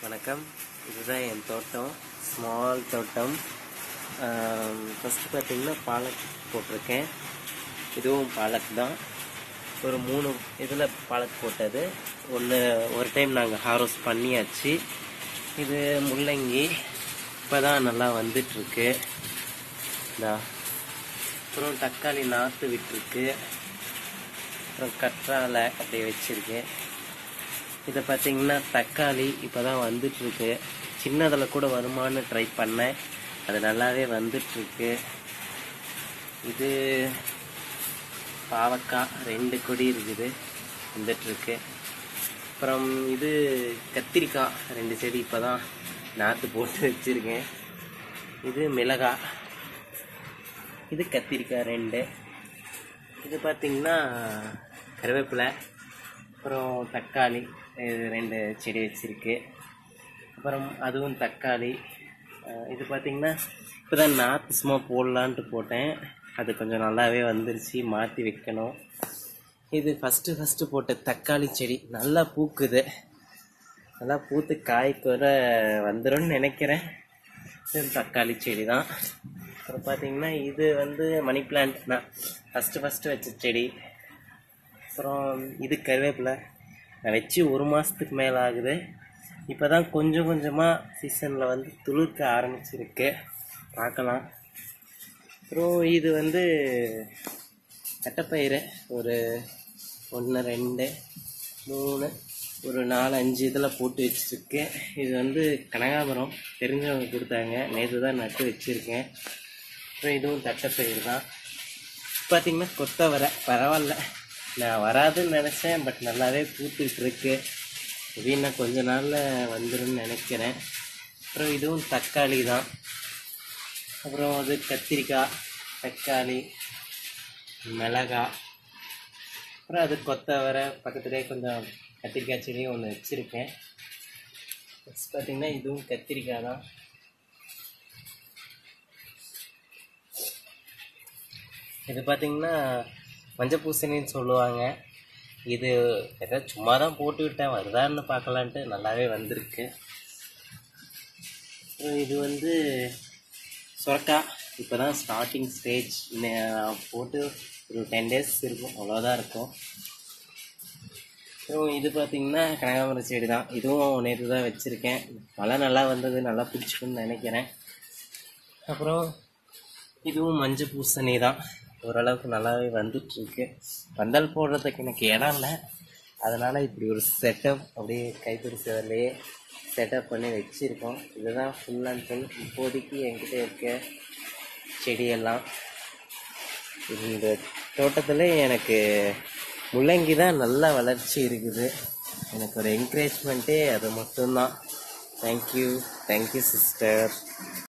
வணக்கம் இதுதான் என் தோட்டம் ஸ்மால் தோட்டம் ஃபஸ்ட்டு பார்த்தீங்கன்னா பாலக் போட்டிருக்கேன் இதுவும் பாலக் தான் ஒரு மூணு இதில் பாலக் போட்டது ஒன்று ஒரு டைம் நாங்கள் ஹார்வெஸ்ட் பண்ணியாச்சு இது முள்ளங்கி இப்போ தான் நல்லா வந்துட்டுருக்கு இதா அப்புறம் தக்காளி நாற்று விட்டுருக்கு அப்புறம் கற்றாழை அப்படியே வச்சுருக்கேன் இதை பார்த்தீங்கன்னா தக்காளி இப்போ தான் வந்துட்டுருக்கு சின்னதில் கூட வருமானு ட்ரை பண்ணேன் அது நல்லாவே வந்துட்டுருக்கு இது பாவக்காய் ரெண்டு கொடி இருக்குது வந்துட்டுருக்கு அப்புறம் இது கத்திரிக்காய் ரெண்டு செடி இப்போ தான் நாற்று போட்டு வச்சுருக்கேன் இது மிளகாய் இது கத்திரிக்காய் ரெண்டு இது பார்த்தீங்கன்னா கருவேப்பிலை அப்புறம் தக்காளி இது ரெண்டு செடி வச்சுருக்கு அப்புறம் அதுவும் தக்காளி அஹ் இது பார்த்திங்கன்னா இப்போ தான் நாற்று சும்மா போடலான்ட்டு போட்டேன் அது கொஞ்சம் நல்லாவே வந்துருச்சு மாற்றி வைக்கணும் இது ஃபஸ்ட்டு ஃபஸ்ட்டு போட்ட தக்காளி செடி நல்லா பூக்குது நல்லா பூத்து காய்க்கு வர வந்துரும்னு நினைக்கிறேன் இது தக்காளி செடி தான் அப்புறம் பார்த்தீங்கன்னா இது வந்து மணி பிளான்ட் தான் ஃபஸ்ட்டு ஃபஸ்ட்டு வச்ச செடி அப்புறம் இது கருவேப்பிலை நான் வச்சு ஒரு மாதத்துக்கு மேலே ஆகுது இப்போ தான் கொஞ்சம் கொஞ்சமாக சீசனில் வந்து துளிர்க்க ஆரம்பிச்சிருக்கு பார்க்கலாம் அப்புறம் இது வந்து தட்டைப்பயிறு ஒரு ஒன்று ரெண்டு மூணு ஒரு நாலு அஞ்சு இதில் போட்டு வச்சுருக்கு இது வந்து கனகாபுரம் தெரிஞ்சவங்க கொடுத்தாங்க நேற்று தான் நட்டு வச்சுருக்கேன் அப்புறம் இதுவும் தட்டைப்பயிறு தான் பார்த்தீங்கன்னா கொத்தவரை பரவாயில்ல நான் வராதுன்னு நினச்சேன் பட் நல்லாவே பூத்துட்டு இருக்கு இது இன்னும் கொஞ்ச நாளில் வந்துரும்னு நினைக்கிறேன் அப்புறம் இதுவும் தக்காளி தான் அப்புறம் அது கத்திரிக்காய் தக்காளி மிளகாய் அப்புறம் அது கொத்தவரை பக்கத்துலேயே கொஞ்சம் கத்திரிக்காய் செடியும் ஒன்று வச்சுருக்கேன் நெக்ஸ்ட் பார்த்தீங்கன்னா இதுவும் கத்திரிக்காய் தான் இது பார்த்தீங்கன்னா மஞ்சள் பூசணின்னு சொல்லுவாங்க இது ஏதோ சும்மா தான் போட்டு விட்டேன் வருதான்னு பார்க்கலான்ட்டு நல்லாவே வந்திருக்கு அப்புறம் இது வந்து சுரக்காய் இப்போ தான் ஸ்டார்டிங் ஸ்டேஜ் போட்டு ஒரு டென் டேஸ் இருக்கும் அவ்வளோதான் இருக்கும் அப்புறம் இது பார்த்தீங்கன்னா கனகாமரம் செடி தான் இதுவும் நேற்று தான் வச்சுருக்கேன் மழை நல்லா வந்தது நல்லா பிடிச்சிக்குன்னு நினைக்கிறேன் அப்புறம் இதுவும் மஞ்சள் பூசணி தான் ஓரளவுக்கு நல்லாவே வந்துட்டுருக்கு பந்தல் போடுறதுக்கு எனக்கு இடம் இல்லை அதனால் இப்படி ஒரு செட்டப் அப்படியே கைப்பிடி சேவர்லேயே செட்டப் பண்ணி வச்சுருக்கோம் இதுதான் ஃபுல் அண்ட் ஃபுல் இப்போதைக்கு என்கிட்ட இருக்க செடியெல்லாம் இந்த தோட்டத்தில் எனக்கு முள்ளங்கி தான் நல்ல வளர்ச்சி இருக்குது எனக்கு ஒரு என்கரேஜ்மெண்ட்டே அது மட்டும்தான் தேங்க்யூ தேங்க்யூ சிஸ்டர்